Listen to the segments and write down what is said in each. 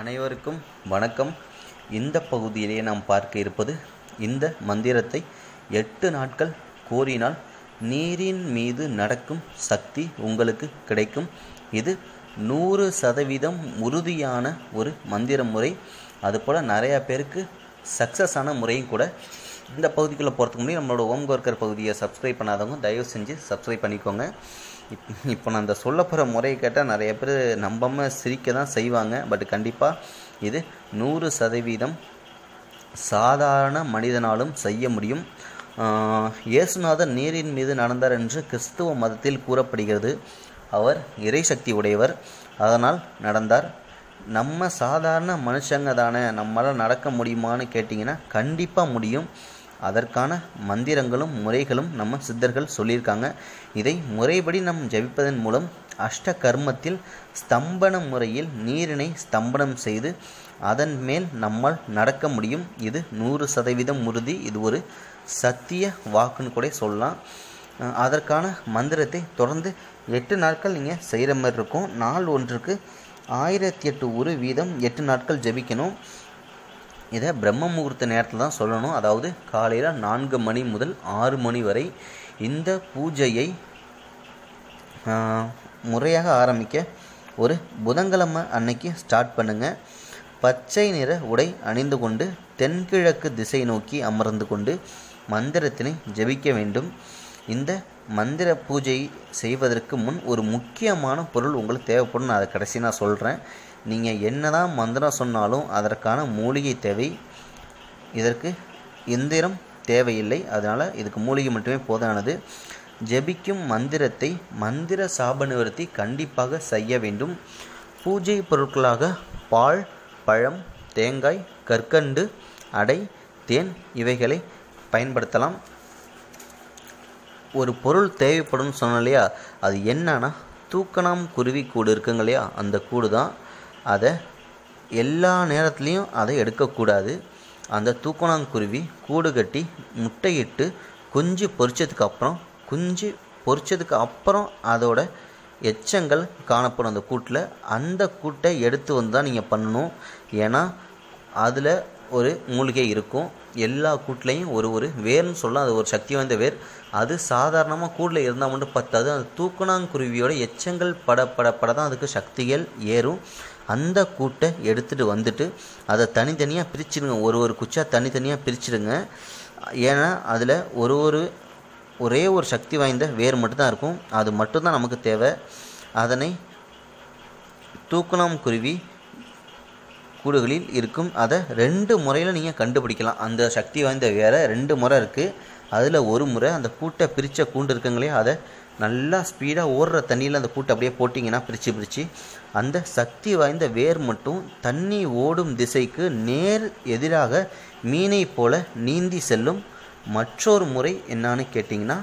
அனைவருக்கும் வணக்கம் இந்த பகுதியிலே நாம் பார்க்க இருப்பது இந்த மந்திரத்தை எட்டு நாட்கள் கூறினால் நீரின் மீது நடக்கும் சக்தி உங்களுக்கு கிடைக்கும் இது நூறு சதவீதம் உறுதியான ஒரு மந்திர முறை அதுபோல் நிறையா பேருக்கு சக்ஸஸ் ஆன முறையும் கூட இந்த பகுதிக்குள்ளே போகிறதுக்கு முன்னாடி நம்மளோட ஓம் கோர்க்கர் பகுதியை சப்ஸ்கிரைப் பண்ணாதவங்க தயவு செஞ்சு சப்ஸ்கிரைப் பண்ணிக்கோங்க இப் இப்போ நான் அந்த சொல்ல போகிற முறையை கேட்டால் நிறைய பேர் நம்பாமல் சிரிக்க தான் செய்வாங்க பட் கண்டிப்பாக இது நூறு சதவீதம் சாதாரண மனிதனாலும் செய்ய முடியும் ஆஹ், இயேசுநாதர் நீரின் மீது நடந்தார் என்று கிறிஸ்துவ மதத்தில் கூறப்படுகிறது அவர் இறைசக்தி உடையவர் அதனால் நடந்தார் நம்ம சாதாரண மனுஷங்க தானே நம்மளால் நடக்க முடியுமான்னு கேட்டிங்கன்னா கண்டிப்பாக முடியும் அதற்கான மந்திரங்களும் முறைகளும் நம்ம சித்தர்கள் சொல்லியிருக்காங்க இதை முறைப்படி நம் ஜபிப்பதன் மூலம் அஷ்ட கர்மத்தில் ஸ்தம்பன முறையில் நீரினை ஸ்தம்பனம் செய்து அதன் மேல் நம்மால் நடக்க முடியும் இது நூறு சதவீதம் உறுதி இது ஒரு சத்திய வாக்குன்னு கூட சொல்லலாம் அஹ் அதற்கான மந்திரத்தை தொடர்ந்து எட்டு நாட்கள் நீங்கள் செய்கிற மாதிரி இருக்கும் நாள் ஒன்றுக்கு ஆயிரத்தி எட்டு ஒரு வீதம் எட்டு நாட்கள் ஜெபிக்கணும் இதை பிரம்ம முகூர்த்த நேரத்தில் தான் சொல்லணும் அதாவது காலையில் நான்கு மணி முதல் ஆறு மணி வரை இந்த பூஜையை ஆஹ், முறையாக ஆரம்பிக்க ஒரு புதன்கிழமை அன்னைக்கு ஸ்டார்ட் பண்ணுங்க பச்சை நிற உடை அணிந்து கொண்டு தென்கிழக்கு திசை நோக்கி அமர்ந்து கொண்டு மந்திரத்தினை ஜெபிக்க வேண்டும் இந்த மந்திர பூஜை செய்வதற்கு முன் ஒரு முக்கியமான பொருள் உங்களுக்கு தேவைப்படும் நான் அதை கடைசி நான் சொல்கிறேன் நீங்கள் என்னதான் மந்திரம் சொன்னாலும் அதற்கான மூலிகை தேவை இதற்கு எந்திரம் தேவையில்லை அதனால் இதுக்கு மூலிகை மட்டுமே போதானது ஜெபிக்கும் மந்திரத்தை மந்திர சாப நிவர்த்தி கண்டிப்பாக செய்ய வேண்டும் பூஜை பொருட்களாக பால் பழம் தேங்காய் கற்கண்டு அடை தேன் இவைகளை பயன்படுத்தலாம் ஒரு பொருள் தேவைப்படும் சொன்னோம் இல்லையா அது என்னன்னா தூக்கணாம் குருவி கூடு இருக்குங்க இல்லையா அந்த கூடு தான் அதை எல்லா நேரத்துலேயும் அதை எடுக்கக்கூடாது அந்த தூக்கணாங்குருவி கூடு கட்டி முட்டையிட்டு குஞ்சு பொரிச்சதுக்கு அப்புறம் குஞ்சு பொரிச்சதுக்கு அப்புறம் அதோட எச்சங்கள் காணப்படும் அந்த கூட்டில் அந்த கூட்டை எடுத்து வந்து தான் நீங்கள் பண்ணணும் ஏன்னா அதில் ஒரு மூலிகை இருக்கும் எல்லா கூட்லேயும் ஒரு ஒரு வேர்னு சொல்லலாம் அது ஒரு சக்தி வாய்ந்த வேர் அது சாதாரணமாக கூடில் இருந்தால் மட்டும் பத்தாது அந்த தூக்கணாங்குருவியோட எச்சங்கள் பட பட பட தான் அதுக்கு சக்திகள் ஏறும் அந்த கூட்டை எடுத்துகிட்டு வந்துட்டு அதை தனித்தனியாக பிரிச்சிடுங்க ஒரு ஒரு குச்சா தனித்தனியாக பிரிச்சிடுங்க ஏன்னா அதில் ஒரு ஒரு ஒரே ஒரு சக்தி வாய்ந்த வேர் மட்டும்தான் இருக்கும் அது மட்டும்தான் நமக்கு தேவை அதனை தூக்கணாம் குருவி கூடுகளில் இருக்கும் அதை ரெண்டு முறையில் நீங்கள் கண்டுபிடிக்கலாம் அந்த சக்தி வாய்ந்த வேற ரெண்டு முறை இருக்குது அதில் ஒரு முறை அந்த கூட்டை பிரித்த கூண்டு இருக்குங்களே அதை நல்லா ஸ்பீடாக ஓடுற தண்ணியில் அந்த கூட்டை அப்படியே போட்டிங்கன்னா பிரித்து பிரித்து அந்த சக்தி வாய்ந்த வேர் மட்டும் தண்ணி ஓடும் திசைக்கு நேர் எதிராக மீனை போல நீந்தி செல்லும் மற்றொரு முறை என்னான்னு கேட்டிங்கன்னா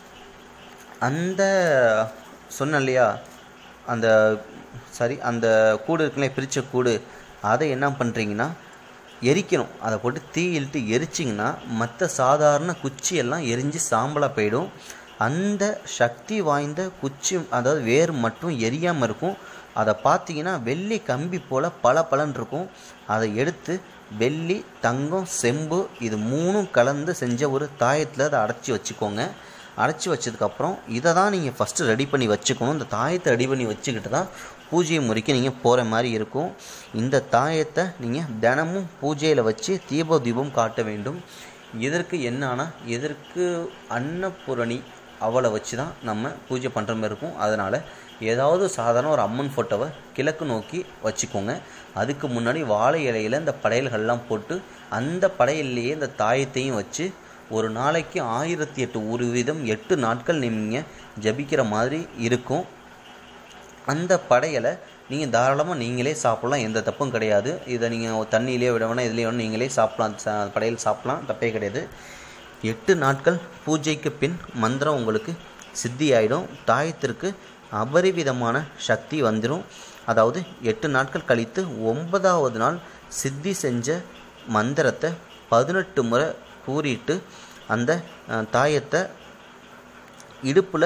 அந்த சொன்னேன் இல்லையா அந்த சரி அந்த கூடு இருக்குல்ல பிரித்த கூடு அதை என்ன பண்ணுறீங்கன்னா எரிக்கணும் அதை போட்டு தீ இழுத்து எரிச்சிங்கன்னா மற்ற சாதாரண குச்சியெல்லாம் எரிஞ்சு சாம்பலாக போயிடும் அந்த சக்தி வாய்ந்த குச்சி அதாவது வேர் மட்டும் எரியாமல் இருக்கும் அதை பார்த்தீங்கன்னா வெள்ளி கம்பி போல் பல பலன் இருக்கும் அதை எடுத்து வெள்ளி தங்கம் செம்பு இது மூணும் கலந்து செஞ்ச ஒரு தாயத்தில் அதை அடைச்சி வச்சுக்கோங்க அடைச்சி வச்சதுக்கப்புறம் இதை தான் நீங்கள் ஃபஸ்ட்டு ரெடி பண்ணி வச்சுக்கணும் இந்த தாயத்தை ரெடி பண்ணி வச்சுக்கிட்டு தான் பூஜை முறைக்கு நீங்கள் போகிற மாதிரி இருக்கும் இந்த தாயத்தை நீங்கள் தினமும் பூஜையில் வச்சு தீப தீபம் காட்ட வேண்டும் இதற்கு என்னன்னா இதற்கு அன்னபூரணி அவளை வச்சு தான் நம்ம பூஜை பண்ணுற மாதிரி இருக்கும் அதனால் ஏதாவது சாதாரண ஒரு அம்மன் ஃபோட்டோவை கிழக்கு நோக்கி வச்சுக்கோங்க அதுக்கு முன்னாடி வாழை இலையில் இந்த படையல்கள்லாம் போட்டு அந்த படையல்லையே இந்த தாயத்தையும் வச்சு ஒரு நாளைக்கு ஆயிரத்தி எட்டு ஒரு வீதம் எட்டு நாட்கள் நீங்கள் ஜபிக்கிற மாதிரி இருக்கும் அந்த படையலை நீங்கள் தாராளமாக நீங்களே சாப்பிட்லாம் எந்த தப்பும் கிடையாது இதை நீங்கள் தண்ணியிலே விட வேணாம் இதுலேயே வேணாம் நீங்களே சாப்பிட்லாம் ச- படையல் சாப்பிட்லாம் தப்பே கிடையாது எட்டு நாட்கள் பூஜைக்கு பின் மந்திரம் உங்களுக்கு சித்தி ஆயிடும் தாயத்திற்கு அபரிவிதமான சக்தி வந்துடும் அதாவது எட்டு நாட்கள் கழித்து ஒன்பதாவது நாள் சித்தி செஞ்ச மந்திரத்தை பதினெட்டு முறை கூறிட்டு அந்த அஹ், தாயத்தை இடுப்பில்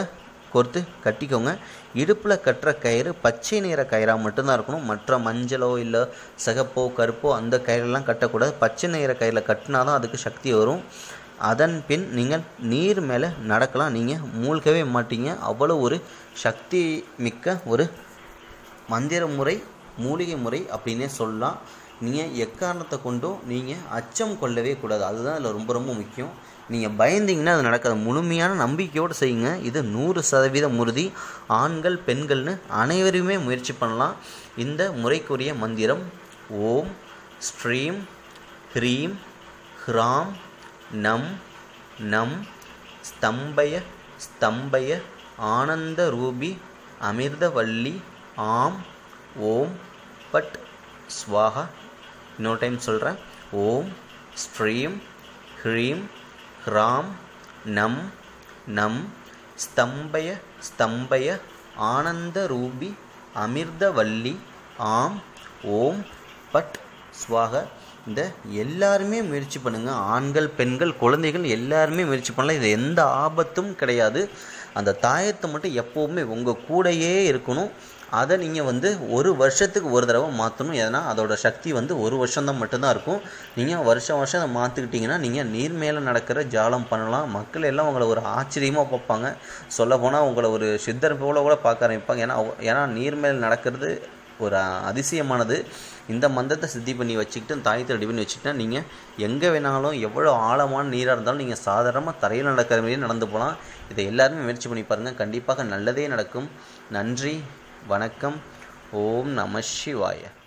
கோர்த்து கட்டிக்கோங்க இடுப்பில் கட்டுற கயிறு பச்சை நிற கயிறாக மட்டும்தான் இருக்கணும் மற்ற மஞ்சளோ இல்லை சிகப்போ கருப்போ அந்த கயிறெல்லாம் கட்டக்கூடாது பச்சை நிற கயிறில் கட்டினா தான் அதுக்கு சக்தி வரும் அதன் பின் நீங்கள் நீர் மேலே நடக்கலாம் நீங்கள் மூழ்கவே மாட்டீங்க அவ்வளோ ஒரு சக்தி மிக்க ஒரு மந்திர முறை மூலிகை முறை அப்படின்னே சொல்லலாம் நீங்கள் எக்காரணத்தை கொண்டும் நீங்கள் அச்சம் கொள்ளவே கூடாது அதுதான் இதில் ரொம்ப ரொம்ப முக்கியம் நீங்கள் பயந்தீங்கன்னா அது நடக்காது முழுமையான நம்பிக்கையோடு செய்யுங்க இது நூறு சதவீதம் உறுதி ஆண்கள் பெண்கள்னு அனைவருமே முயற்சி பண்ணலாம் இந்த முறைக்குரிய மந்திரம் ஓம் ஸ்ரீம் ஹ்ரீம் ஹ்ராம் நம் நம் ஸ்தம்பய ஸ்தம்பய ஆனந்த ரூபி அமிர்தவல்லி ஆம் ஓம் பட் ஸ்வாஹா இன்னொரு டைம் சொல்கிறேன் ஓம் ஸ்ரீம் ஹ்ரீம் ஹ்ராம் நம் நம் ஸ்தம்பய ஸ்தம்பய ஆனந்த ரூபி அமிர்தவல்லி ஆம் ஓம் பட் ஸ்வாக இந்த எல்லாருமே முயற்சி பண்ணுங்கள் ஆண்கள் பெண்கள் குழந்தைகள் எல்லாருமே முயற்சி பண்ணலாம் இது எந்த ஆபத்தும் கிடையாது அந்த தாயத்தை மட்டும் எப்போவுமே உங்கள் கூடையே இருக்கணும் அதை நீங்கள் வந்து ஒரு வருஷத்துக்கு ஒரு தடவை மாற்றணும் ஏன்னா அதோட சக்தி வந்து ஒரு வருஷம்தான் மட்டும்தான் இருக்கும் நீங்கள் வருஷம் வருஷம் அதை மாற்றிக்கிட்டிங்கன்னா நீங்கள் நீர் மேலே நடக்கிற ஜாலம் பண்ணலாம் மக்கள் எல்லாம் உங்களை ஒரு ஆச்சரியமாக பார்ப்பாங்க சொல்லப்போனால் உங்களை ஒரு சித்தர் போல கூட பார்க்க ஆரம்பிப்பாங்க ஏன்னா அவ- ஏன்னா நீர் மேல் நடக்கிறது ஒரு அதிசயமானது இந்த மந்திரத்தை சித்தி பண்ணி வச்சுக்கிட்டு தாயத்தை ரெடி பண்ணி வச்சுக்கிட்டா நீங்கள் எங்கே வேணாலும் எவ்வளோ ஆழமான நீராக இருந்தாலும் நீங்கள் சாதாரணமாக தரையில் நடக்கிற மாதிரியே நடந்து போகலாம் இதை எல்லாருமே முயற்சி பண்ணி பாருங்கள் கண்டிப்பாக நல்லதே நடக்கும் நன்றி வணக்கம் ஓம் நம சிவாய